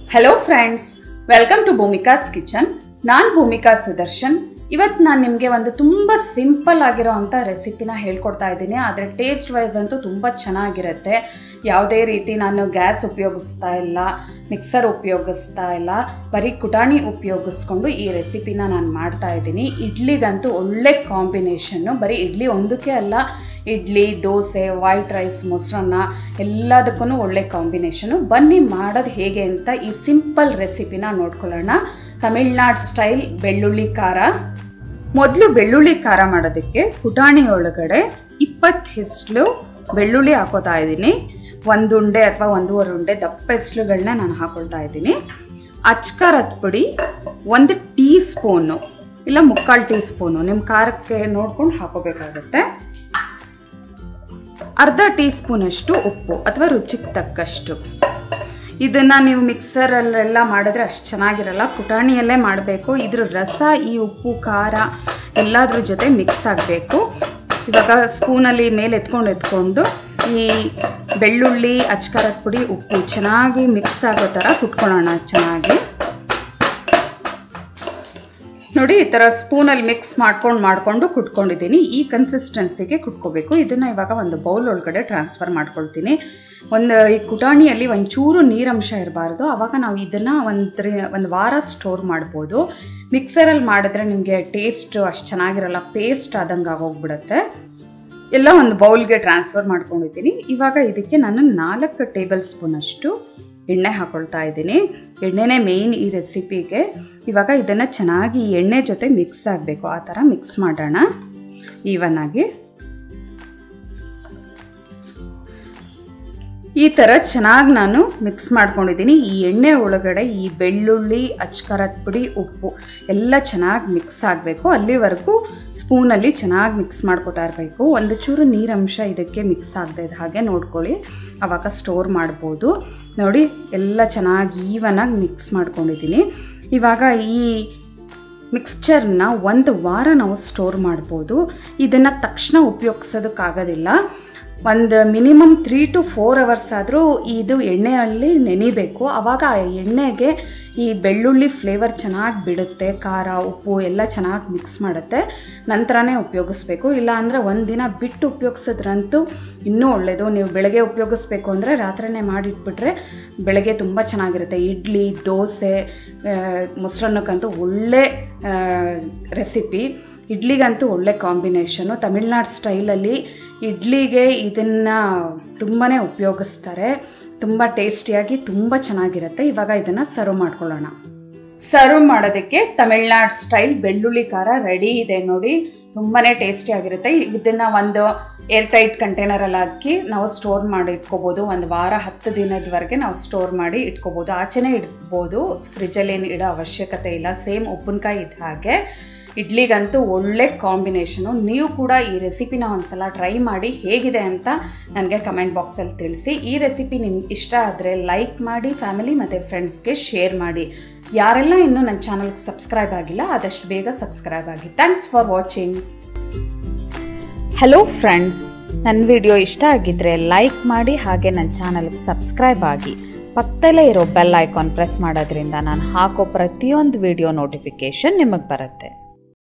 hello friends welcome to Bhoomika's kitchen ನಾನು ಭೂಮಿಕಾ ಸುದರ್ಶನ್ ಇವತ್ತು ನಾನು ನಿಮಗೆ ಒಂದು ತುಂಬ ಸಿಂಪಲ್ ಆಗಿರೋ ಅಂಥ ರೆಸಿಪಿನ ಹೇಳ್ಕೊಡ್ತಾ ಇದ್ದೀನಿ ಆದರೆ ಟೇಸ್ಟ್ ವೈಸ್ ಅಂತೂ ತುಂಬ ಚೆನ್ನಾಗಿರುತ್ತೆ ಯಾವುದೇ ರೀತಿ ನಾನು ಗ್ಯಾಸ್ ಉಪಯೋಗಿಸ್ತಾ ಇಲ್ಲ ಮಿಕ್ಸರ್ ಉಪಯೋಗಿಸ್ತಾ ಇಲ್ಲ ಬರೀ ಕುಟಾಣಿ ಉಪಯೋಗಿಸ್ಕೊಂಡು ಈ ರೆಸಿಪಿನ ನಾನು ಮಾಡ್ತಾ ಇದ್ದೀನಿ ಇಡ್ಲಿಗಂತೂ ಒಳ್ಳೆ ಕಾಂಬಿನೇಷನ್ನು ಬರೀ ಇಡ್ಲಿ ಒಂದಕ್ಕೆ ಅಲ್ಲ ಇಡ್ಲಿ ದೋಸೆ ವೈಟ್ ರೈಸ್ ಮೊಸರನ್ನ ಎಲ್ಲದಕ್ಕೂ ಒಳ್ಳೆ ಕಾಂಬಿನೇಷನು ಬನ್ನಿ ಮಾಡೋದು ಹೇಗೆ ಅಂತ ಈ ಸಿಂಪಲ್ ರೆಸಿಪಿನ ನೋಡ್ಕೊಳ್ಳೋಣ ತಮಿಳ್ನಾಡು ಸ್ಟೈಲ್ ಬೆಳ್ಳುಳ್ಳಿ ಖಾರ ಮೊದಲು ಬೆಳ್ಳುಳ್ಳಿ ಖಾರ ಮಾಡೋದಕ್ಕೆ ಪುಟಾಣಿ ಒಳಗಡೆ ಇಪ್ಪತ್ತು ಹೆಸ್ಲು ಬೆಳ್ಳುಳ್ಳಿ ಹಾಕೋತಾ ಇದ್ದೀನಿ ಒಂದು ಉಂಡೆ ಅಥವಾ ಒಂದೂವರೆ ಉಂಡೆ ದಪ್ಪ ಹೆಸ್ಲುಗಳನ್ನ ನಾನು ಹಾಕೊಳ್ತಾ ಇದ್ದೀನಿ ಅಚ್ಕಾರದ ಪುಡಿ ಒಂದು ಟೀ ಸ್ಪೂನು ಇಲ್ಲ ಮುಕ್ಕಾಲು ಟೀ ಸ್ಪೂನು ನಿಮ್ಮ ಖಾರಕ್ಕೆ ನೋಡ್ಕೊಂಡು ಹಾಕೋಬೇಕಾಗುತ್ತೆ ಅರ್ಧ ಟೀ ಸ್ಪೂನಷ್ಟು ಉಪ್ಪು ಅಥವಾ ರುಚಿಗೆ ತಕ್ಕಷ್ಟು ಇದನ್ನು ನೀವು ಮಿಕ್ಸರಲ್ಲೆಲ್ಲ ಮಾಡಿದ್ರೆ ಅಷ್ಟು ಚೆನ್ನಾಗಿರಲ್ಲ ಪುಟಾಣಿಯಲ್ಲೇ ಮಾಡಬೇಕು ಇದ್ರ ರಸ ಈ ಉಪ್ಪು ಖಾರ ಎಲ್ಲದ್ರ ಜೊತೆ ಮಿಕ್ಸ್ ಆಗಬೇಕು ಇವಾಗ ಸ್ಪೂನಲ್ಲಿ ಮೇಲೆ ಎತ್ಕೊಂಡು ಎತ್ಕೊಂಡು ಈ ಬೆಳ್ಳುಳ್ಳಿ ಅಚ್ಕಾರದ ಪುಡಿ ಉಪ್ಪು ಚೆನ್ನಾಗಿ ಮಿಕ್ಸ್ ಆಗೋ ಥರ ಕುಟ್ಕೊಳ್ಳೋಣ ಚೆನ್ನಾಗಿ ನೋಡಿ ಈ ಥರ ಸ್ಪೂನಲ್ಲಿ ಮಿಕ್ಸ್ ಮಾಡ್ಕೊಂಡು ಮಾಡಿಕೊಂಡು ಕುಟ್ಕೊಂಡಿದ್ದೀನಿ ಈ ಕನ್ಸಿಸ್ಟೆನ್ಸಿಗೆ ಕುಟ್ಕೋಬೇಕು ಇದನ್ನು ಇವಾಗ ಒಂದು ಬೌಲ್ ಒಳಗಡೆ ಟ್ರಾನ್ಸ್ಫರ್ ಮಾಡ್ಕೊಳ್ತೀನಿ ಒಂದು ಈ ಕುಟಾಣಿಯಲ್ಲಿ ಒಂಚೂರು ನೀರಂಶ ಇರಬಾರ್ದು ಆವಾಗ ನಾವು ಇದನ್ನು ಒಂದು ಒಂದು ವಾರ ಸ್ಟೋರ್ ಮಾಡ್ಬೋದು ಮಿಕ್ಸರಲ್ಲಿ ಮಾಡಿದ್ರೆ ನಿಮಗೆ ಟೇಸ್ಟ್ ಅಷ್ಟು ಚೆನ್ನಾಗಿರಲ್ಲ ಪೇಸ್ಟ್ ಆದಂಗೆ ಆಗೋಗ್ಬಿಡುತ್ತೆ ಎಲ್ಲ ಒಂದು ಬೌಲ್ಗೆ ಟ್ರಾನ್ಸ್ಫರ್ ಮಾಡ್ಕೊಂಡಿದ್ದೀನಿ ಇವಾಗ ಇದಕ್ಕೆ ನಾನು ನಾಲ್ಕು ಟೇಬಲ್ ಸ್ಪೂನಷ್ಟು ಎಣ್ಣೆ ಹಾಕೊಳ್ತಾ ಇದ್ದೀನಿ ಎಣ್ಣೆನೇ ಮೇಯ್ನ್ ಈ ರೆಸಿಪಿಗೆ ಇವಾಗ ಇದನ್ನು ಚೆನ್ನಾಗಿ ಈ ಎಣ್ಣೆ ಜೊತೆ ಮಿಕ್ಸ್ ಆಗಬೇಕು ಆ ಥರ ಮಿಕ್ಸ್ ಮಾಡೋಣ ಈವನ್ ಆಗಿ ಈ ಥರ ಚೆನ್ನಾಗಿ ನಾನು ಮಿಕ್ಸ್ ಮಾಡ್ಕೊಂಡಿದ್ದೀನಿ ಈ ಎಣ್ಣೆ ಒಳಗಡೆ ಈ ಬೆಳ್ಳುಳ್ಳಿ ಅಚ್ಕಾರದ ಪುಡಿ ಉಪ್ಪು ಎಲ್ಲ ಚೆನ್ನಾಗಿ ಮಿಕ್ಸ್ ಆಗಬೇಕು ಅಲ್ಲಿವರೆಗೂ ಸ್ಪೂನಲ್ಲಿ ಚೆನ್ನಾಗಿ ಮಿಕ್ಸ್ ಮಾಡ್ಕೊತಾ ಇರಬೇಕು ಒಂದು ಚೂರು ನೀರಂಶ ಇದಕ್ಕೆ ಮಿಕ್ಸ್ ಆಗದೆ ಹಾಗೆ ನೋಡ್ಕೊಳ್ಳಿ ಆವಾಗ ಸ್ಟೋರ್ ಮಾಡ್ಬೋದು ನೋಡಿ ಎಲ್ಲ ಚೆನ್ನಾಗಿ ಈವನಾಗಿ ಮಿಕ್ಸ್ ಮಾಡ್ಕೊಂಡಿದ್ದೀನಿ ಇವಾಗ ಈ ಮಿಕ್ಸ್ಚರ್ನ ಒಂದು ವಾರ ನಾವು ಸ್ಟೋರ್ ಮಾಡ್ಬೋದು ಇದನ್ನು ತಕ್ಷಣ ಉಪಯೋಗಿಸೋದಕ್ಕಾಗೋದಿಲ್ಲ ಒಂದು minimum three to four hours ಆದರೂ ಇದು ಎಣ್ಣೆಯಲ್ಲಿ ನೆನಿಬೇಕು ಆವಾಗ ಆ ಎಣ್ಣೆಗೆ ಈ ಬೆಳ್ಳುಳ್ಳಿ ಫ್ಲೇವರ್ ಚೆನ್ನಾಗಿ ಬಿಡುತ್ತೆ ಖಾರ ಉಪ್ಪು ಎಲ್ಲ ಚೆನ್ನಾಗಿ ಮಿಕ್ಸ್ ಮಾಡುತ್ತೆ ನಂತರನೇ ಉಪಯೋಗಿಸ್ಬೇಕು ಇಲ್ಲ ಅಂದರೆ ಒಂದಿನ ಬಿಟ್ಟು ಉಪಯೋಗಿಸಿದ್ರಂತೂ ಇನ್ನೂ ಒಳ್ಳೆಯದು ನೀವು ಬೆಳಗ್ಗೆ ಉಪಯೋಗಿಸ್ಬೇಕು ಅಂದರೆ ರಾತ್ರಿನೇ ಮಾಡಿಟ್ಬಿಟ್ರೆ ಬೆಳಗ್ಗೆ ತುಂಬ ಚೆನ್ನಾಗಿರುತ್ತೆ ಇಡ್ಲಿ ದೋಸೆ ಮೊಸರನ್ನಕ್ಕಂತೂ ಒಳ್ಳೆ ರೆಸಿಪಿ ಇಡ್ಲಿಗಂತೂ ಒಳ್ಳೆ ಕಾಂಬಿನೇಷನು ತಮಿಳ್ನಾಡು ಸ್ಟೈಲಲ್ಲಿ ಇಡ್ಲಿಗೆ ಇದನ್ನು ತುಂಬಾ ಉಪಯೋಗಿಸ್ತಾರೆ ತುಂಬ ಟೇಸ್ಟಿಯಾಗಿ ತುಂಬ ಚೆನ್ನಾಗಿರುತ್ತೆ ಇವಾಗ ಇದನ್ನು ಸರ್ವ್ ಮಾಡ್ಕೊಳ್ಳೋಣ ಸರ್ವ್ ಮಾಡೋದಕ್ಕೆ ತಮಿಳ್ನಾಡು ಸ್ಟೈಲ್ ಬೆಳ್ಳುಳ್ಳಿ ಖಾರ ರೆಡಿ ಇದೆ ನೋಡಿ ತುಂಬಾ ಟೇಸ್ಟಿಯಾಗಿರುತ್ತೆ ಇದನ್ನು ಒಂದು ಏರ್ ಟೈಟ್ ಕಂಟೈನರಲ್ಲಿ ಹಾಕಿ ನಾವು ಸ್ಟೋರ್ ಮಾಡಿ ಇಟ್ಕೋಬೋದು ಒಂದು ವಾರ ಹತ್ತು ದಿನದವರೆಗೆ ನಾವು ಸ್ಟೋರ್ ಮಾಡಿ ಇಟ್ಕೋಬೋದು ಆಚೆನೇ ಇಡ್ಬೋದು ಫ್ರಿಜ್ಜಲ್ಲಿ ಏನು ಇಡೋ ಅವಶ್ಯಕತೆ ಇಲ್ಲ ಸೇಮ್ ಉಪ್ಪಿನಕಾಯಿ ಇದ್ದ ಹಾಗೆ ಇಡ್ಲಿಗಂತೂ ಒಳ್ಳೆ ಕಾಂಬಿನೇಷನು ನೀವು ಕೂಡ ಈ ರೆಸಿಪಿನ ಒಂದ್ಸಲ ಟ್ರೈ ಮಾಡಿ ಹೇಗಿದೆ ಅಂತ ನನಗೆ ಕಮೆಂಟ್ ಬಾಕ್ಸಲ್ಲಿ ತಿಳಿಸಿ ಈ ರೆಸಿಪಿ ನಿಮ್ಗೆ ಇಷ್ಟ ಆದರೆ ಲೈಕ್ ಮಾಡಿ ಫ್ಯಾಮಿಲಿ ಮತ್ತು ಫ್ರೆಂಡ್ಸ್ಗೆ ಶೇರ್ ಮಾಡಿ ಯಾರೆಲ್ಲ ಇನ್ನೂ ನನ್ನ ಚಾನಲ್ಗೆ ಸಬ್ಸ್ಕ್ರೈಬ್ ಆಗಿಲ್ಲ ಆದಷ್ಟು ಬೇಗ ಸಬ್ಸ್ಕ್ರೈಬ್ ಆಗಿ thanks for watching hello friends ನನ್ನ ವಿಡಿಯೋ ಇಷ್ಟ ಆಗಿದ್ರೆ ಲೈಕ್ ಮಾಡಿ ಹಾಗೆ ನನ್ನ ಚಾನಲ್ಗೆ ಸಬ್ಸ್ಕ್ರೈಬ್ ಆಗಿ ಪಕ್ಕದಲ್ಲೇ ಇರೋ ಬೆಲ್ ಐಕಾನ್ ಪ್ರೆಸ್ ಮಾಡೋದ್ರಿಂದ ನಾನು ಹಾಕೋ ಪ್ರತಿಯೊಂದು ವಿಡಿಯೋ ನೋಟಿಫಿಕೇಷನ್ ನಿಮಗೆ ಬರುತ್ತೆ